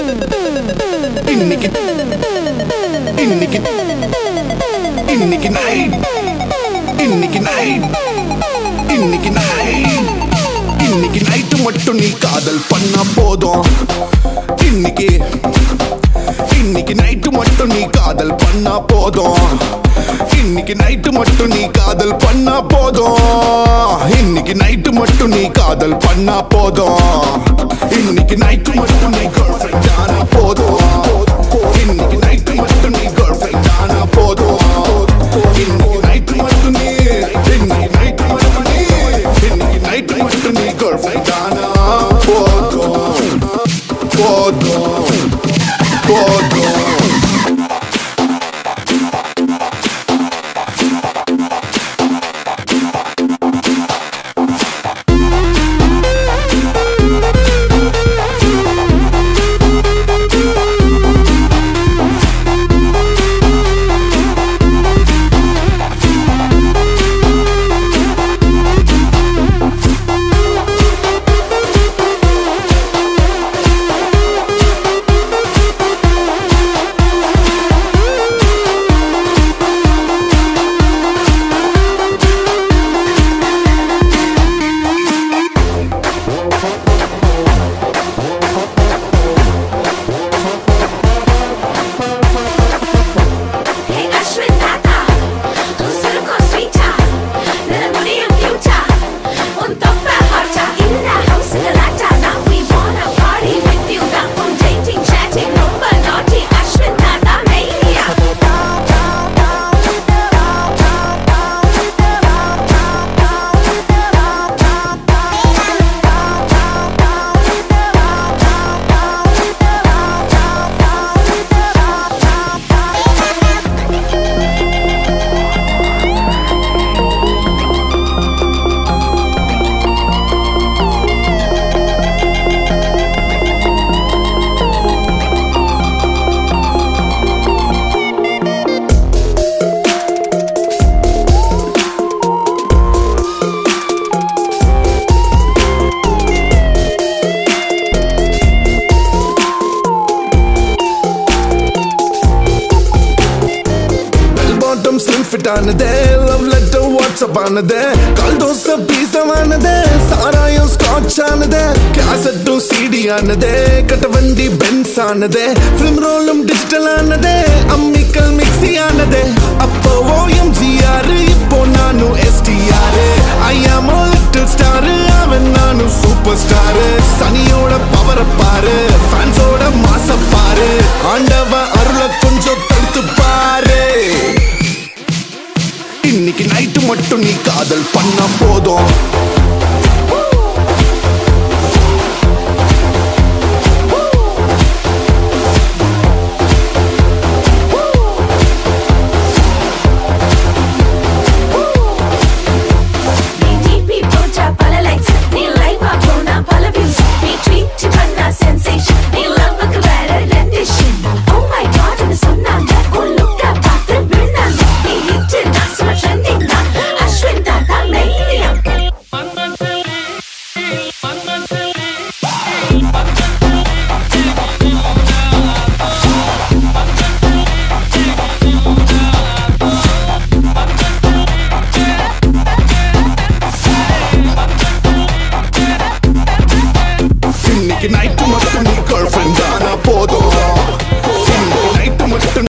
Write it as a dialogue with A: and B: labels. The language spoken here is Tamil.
A: இன்னைக்கு இன்னைக்கு இன்னைக்கு நைட் இன்னைக்கு நைட் இன்னைக்கு நைட் இன்னைக்கு நைட்டு மட்டும் நீ காதல் பண்ணா போதும் இன்னைக்கு இன்னைக்கு நைட்டு மட்டும் நீ காதல் பண்ணா போதும் இன்னைக்கு நைட்டு மட்டும் நீ காதல் பண்ணா போதும் இன்னைக்கு நைட்டு மட்டும் நீ காதல் பண்ணா போதும் இன்னைக்கு நைட்டு மட்டும் நீ கேர்ள் ஃப்ரெண்ட் ஆனா போதும் இன்னைக்கு நைட்டு மட்டும் நீ கேர்ள் ஃப்ரெண்ட் ஆனா போதும் இன்னைக்கு நைட்டு மட்டும் நீ இன்னைக்கு நைட்டு மட்டும் நீ இன்னைக்கு நைட்டு மட்டும் நீ கேர்ள் ஃப்ரெண்ட் ஆனா போதும் போதும் போதும்
B: Hey Ashwin Tata, un solo con sweeter, nella money and future, un toppa harta in the house in the latta. Now we wanna party with you. That one dating, chatting, rumba, naughty Ashwin Tata mania.
A: Bell bottom slim fit ஆனதே லவ் லெட்டர் வாட்ஸ்அப் ஆனதே கால் தோசை பீசமானதே சாராயம் ஸ்காட்ச் ஆனதே கேசட்டும் சிடி ஆனதே கட்ட வண்டி பென்ஸ் ஆனதே ஃபிலிம் ரோலும் டிஜிட்டல் ஆனதே அம்மிக்கல் மிக்ஸி ஆனதே அப்போ ஓஎம் ஜிஆர் இப்போ நானும் எஸ்டிஆர் ஐ ஆம் லிட்டில் ஸ்டார் அவன் நானும் சூப்பர் ஸ்டார் சனியோட பவரை பாரு